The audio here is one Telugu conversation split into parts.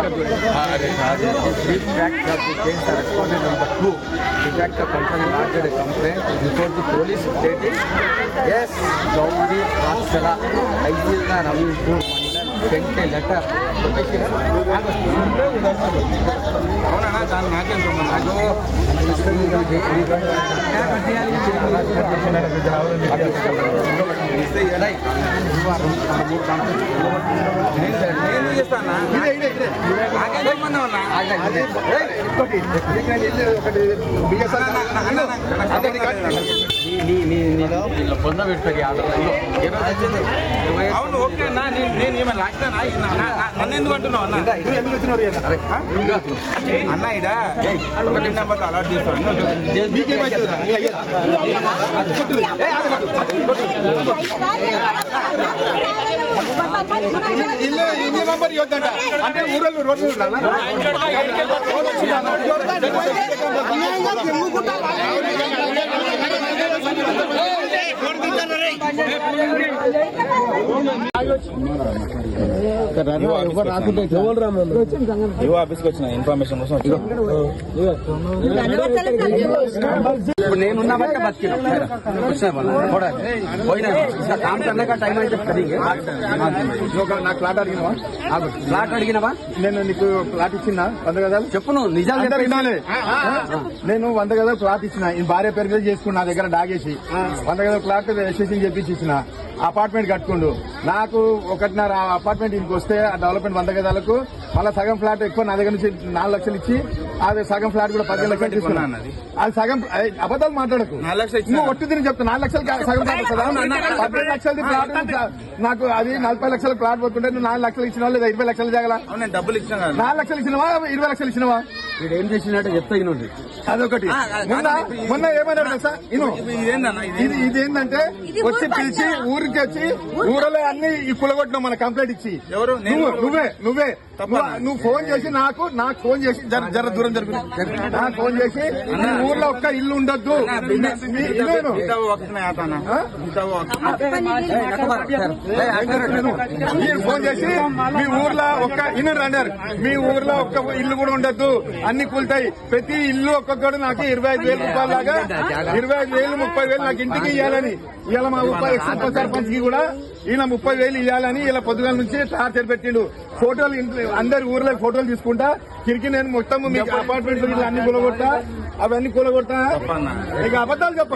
Chief fact that the case are responded number two. In fact, the company lodged a complaint before the police stating, yes, Gauri Vatsala, Aizilna Ravinpur Mandal sent a letter. అవునా దాన్ని నాకేం సంబంధం నేను చేస్తానా నాకేం సంబంధం అన్నా పొంద పెట్టుకోండి అవును ఓకే అన్నా నేను నేను ఏమైనా లాక్తానా నన్ను ఎందుకు అంటున్నావు అన్న అన్న ఇడా ఒకటి నెంబర్ అలర్ట్ చేస్తాను ఇల్లు ఇల్లు నంబర్ ఇవ్వద్దంట అంటే ఊరలు రోడ్లు యువ ఆఫీస్కి వచ్చిన ఇన్ఫర్మేషన్ కోసం ఇప్పుడు నేనున్నా బట్టే బతికిన పోయినా కామ్ करने का टाइम అయితే करेंगे నాకు ప్లాట్ అడిగినవా ఆగు ప్లాట్ అడిగినవా నేను నీకు ప్లాట్ ఇచ్చిన వంద గదాలు చెప్పు నువ్వు నిజాలు అందరూ చెప్పేసి వినాలి. నేను వంద గదాలు ప్లాట్ ఇచ్చిన ఈ భార్య పేరు మీద చేసుకున్నా నా దగ్గర డాగేసి వంద గదాల ప్లాట్ రిజిస్ట్రేషన్ చేపించి ఇచ్చిన అపార్ట్మెంట్ కట్టుకుండు నాకు ఒకటిన్నర అపార్ట్మెంట్ ఇంటికి వస్తే ఆ డెవలప్మెంట్ వంద గదాలకు మళ్ళీ సగం ఫ్లాట్ ఎక్కువ నా దగ్గర నుంచి నాలుగు లక్షలు ఇచ్చి అది సగం ఫ్లాట్ కూడా పదిహేను లక్షలు తీసుకున్నా అన్నది. అది సగం అది అబద్ధాలు మాట్లాడకు నాలుగు లక్షలు ఇచ్చినా? నువ్వు ఒట్టి తిని చెప్తా నాలుగు లక్షలు కా- సగం ఫ్లాట్ వస్తుందా పదిహేను లక్షలది ప్లాట్ నాకు అది నలభై లక్షల ప్లాట్ పోతుంటే నువ్వు నాలుగు లక్షలు ఇచ్చినా లేదా ఇరవై లక్షలు జాగల అవును నేను డబ్బులు ఇచ్చిన కదా నాలుగు లక్షలు ఇచ్చినవా ఇరవై లక్షలు ఇచ్చినవా వీడు ఏం చేసినట్టు చెప్తా ఇనుండి అదొకటి ఆ, ఆ, మొన్న అది- మొన్న ఏమన్నాడు తెలుసా ఇను ఇది ఇదేందన్న ఇది ఇది ఇది ఏంటంటే వచ్చి పిలిచి ఊరికి వచ్చి ఊరలో అన్ని ఈ కులగొట్టినావు మన కంప్లైంట్ ఇచ్చి ఎవరు? నేను నువ్వు నువ్వే నువ్వే తప్పనా? నువ్వు- నువ్వు ఫోన్ చేసి నాకు నాకు ఫోన్ చేసి జర జర దూరం జరుగు నాకు ఫోన్ చేసి ఈ ఊర్లో ఒక్క ఇల్లు ఉండొద్దు మీ- ఇదేను. ఇంత వक्त में आता ना ఆ? ఇంత వक्त మీరు ఫోన్ చేసి మీ ఊర్లో ఒక్క ఇల్లు రండారు మీ ఊర్లో ఒక్క ఇల్లు కూడా ఉండద్దు అన్ని కూలుతాయి ప్రతి ఇల్లు ఒక్కొక్కడు నాకు ఇరవై ఐదు వేల రూపాయల లాగా ఇరవై ఐదు వేలు ముప్పై వేలు నాకు ఇంటికి ఇవ్వాలని ఇలా మా ముప్పై ఉప సర్పంచ్ కి కూడా ఈయన ముప్పై వేలు ఇవ్వాలని ఇలా పొద్దుగాల నుంచి టార్చర్ పెట్టిండు ఫోటోలు ఇంట్లో అందరి ఊర్లో ఫోటోలు తీసుకుంటా కిరికి నేను మొత్తం మీకు అపార్ట్మెంట్ ఇల్లు అన్ని కూలగొడతా అవన్నీ కూలగొడతా తప్పన్నా. ఇక అబద్ధాలు చెప్ప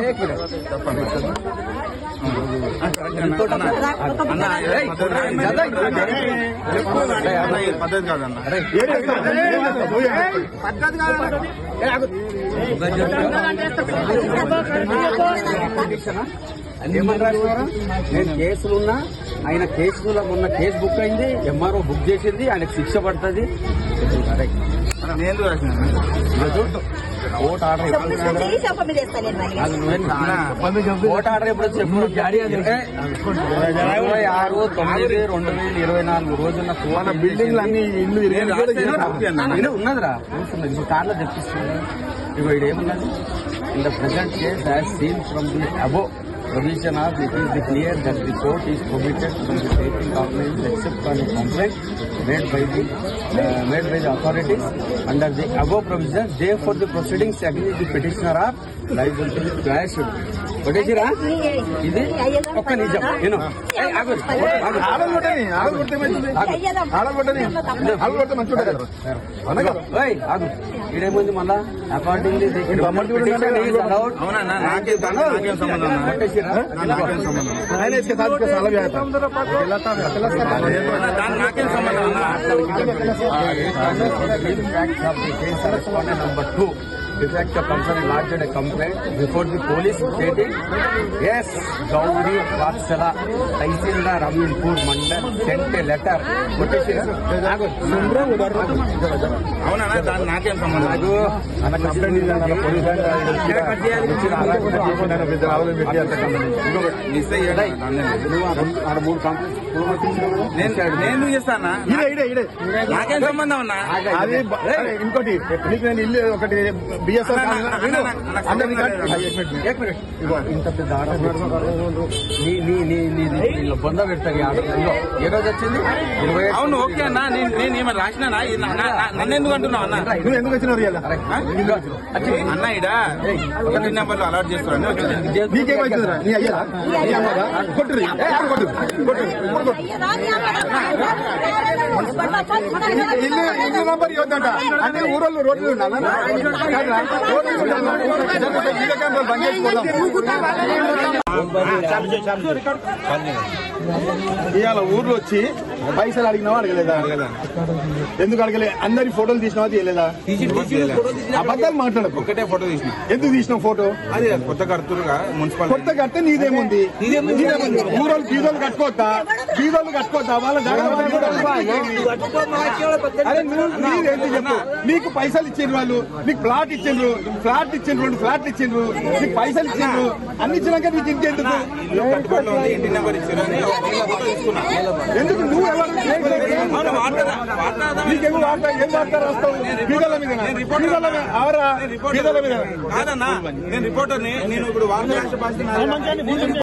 పద్ధతి కాదన్న ఏమన్నారు నేను కేసులున్నా ఆయన కేసులో మొన్న కేసు బుక్ అయింది ఎంఆర్ఓ బుక్ చేసింది ఆయనకు శిక్ష పడుతుంది నేను రాసిన ఓట్ ఆర్డర్ అది నువ్వేం ఓట్ ఆర్డర్ ఎప్పుడు చెప్పు ఇరవై ఆరు తొమ్మిది రెండు వేల ఇరవై నాలుగు రోజున మన బిల్డింగ్లు అన్ని ఇల్లు నేను రాసిన నేను ఉన్నదిరా కూర్చున్నది ఇప్పుడు కార్లో తెప్పిస్తుంది ఇగో ఇది ఏమున్నది in the present case as seen from the above provision of it is the clear that the court is prohibited from the taking complaint except on complaint made by the made by the authorities under the above provision they for the proceedings agrees the petitioner of liable to quash కొట్టేసిరా ఇది ఒక్క నిజం నేను ఆడగొట్టని ఆడగొడితే ఏమవుతుంది? ఆడగొట్టని ఆడగొడితే మంచిగా ఉంటుంది. ఓయ్, ఆగు ఇదేముంది మళ్ళా అకార్డింగ్ అవునా నా- నాకేం నాకేం సంబంధం అన్న? నాకేం సంబంధం ఆయన इसके साथ इसका साला भी आया था అన్న, దానికి నాకేం సంబంధం అన్న? facts of the case are respondent number two. The fact the company lodged a complaint before the police stating, yes, Gauri Vatsala, Tahsildar Raminpur Mandal sent a letter. కొట్టేసిరా? ఆగు. అవునా దానికి నాకేం సంబంధం ఆగు. అన్న కంప్లైంట్ ఇవ్వాలి పోలీస్ ఇక్కడ కట్ చేయాలి. ఇంకొకటి మిస్ అయ్యాడు దాన్ని నువ్వు ఆ రెండు- ఆడ మూడు కంప్లైంట్స్ నేను నేను ఎందుకు చేస్తానా ఇడే ఇడే ఇడే నాకేం సంబంధం అన్నా అది బ- అరే, ఇంకోటి నీకు నేను ఇల్లు ఒకటి బిఎస్ఎల్ అన్న, అన్న, అన్న, నాకు అందరి సంబంధం లేదు. ఏక్ మినిట్. ఇగో ఇంత పెద్ద ఆర్డర్ నీ నీ నీ నీది నీలో బొంద పెడతాయి ఆర్డర్ ఇగో ఏ రోజు వచ్చింది ఇరవై ఐదు అవును ఓకే అన్న నేను నేను ఏమైనా రాసినానా ఇది నా- నా- నా- నన్ను ఎందుకు అంటున్నావు అన్న నువ్వు ఎందుకు వచ్చినావు రియల్ ఆ? అన్న ఇడ ఒకటి నెంబర్లు అలర్ట్ చేస్తున్నాను వచ్చింది నీకేమైతుందిరా నీ అయ్యరా నీ అమ్మరా కొట్టురు కొట్టు కొట్టు ఇల్లు ఇల్లు నంబర్ ఇవ్వద్దంట అంటే ఊరోళ్ళు రోడ్లు ఉండాలా కాదురా? రోడ్లు ఉండాలా? వీడియో కెమెరాలు బంద్ చేసుకోదాం ఇవాళ ఊర్లో వచ్చి పైసలు అడిగినావా అడగలేదా ఎందుకు అడగలే అందరి ఫోటోలు తీసినావా తీయలేదా అబద్ధాలు మాట్లాడకు ఒకటే ఫోటో తీసిన ఎందుకు తీసినావు ఫోటో అది కొత్త కడుతురుగా మున్సిపల్ కొత్త కడితే నీదేముంది నీదేముంది ఊరోళ్ళు బీదోళ్ళు కట్టుకోవద్దా బీదోళ్ళు కట్టుకోవద్దా వాళ్ళ జాగ్రత్త అరే నువ్వు నీదేంటి చెప్పు నీకు పైసలు ఇచ్చిండ్రు వాళ్ళు నీకు ప్లాట్ ఇచ్చిండ్రు ఫ్లాట్ ఇచ్చిండ్రు రెండు ఫ్లాట్లు ఇచ్చిండ్రు నీకు పైసలు ఇచ్చిండ్రు అన్ని ఇచ్చినాక నీకు ఇంకెందుకు కట్టుబడిలో ఉంది ఇంటి నెంబర్ ఇచ్చారు అని ఒక వీళ్ళ ఫోటో తీసుకున్నా ఎందుకు నువ్వు ఎవరు అవును, వార్తా- వార్తా- నీకేమో వార్త ఏం వార్త రాస్తావు బీదోళ్ళ మీద బీదోళ్ళ మీద అవరా బీదోళ్ళ మీద కాదన్నా నేను రిపోర్టర్ని నేను ఇప్పుడు వార్తా రాష్ట్ర భాష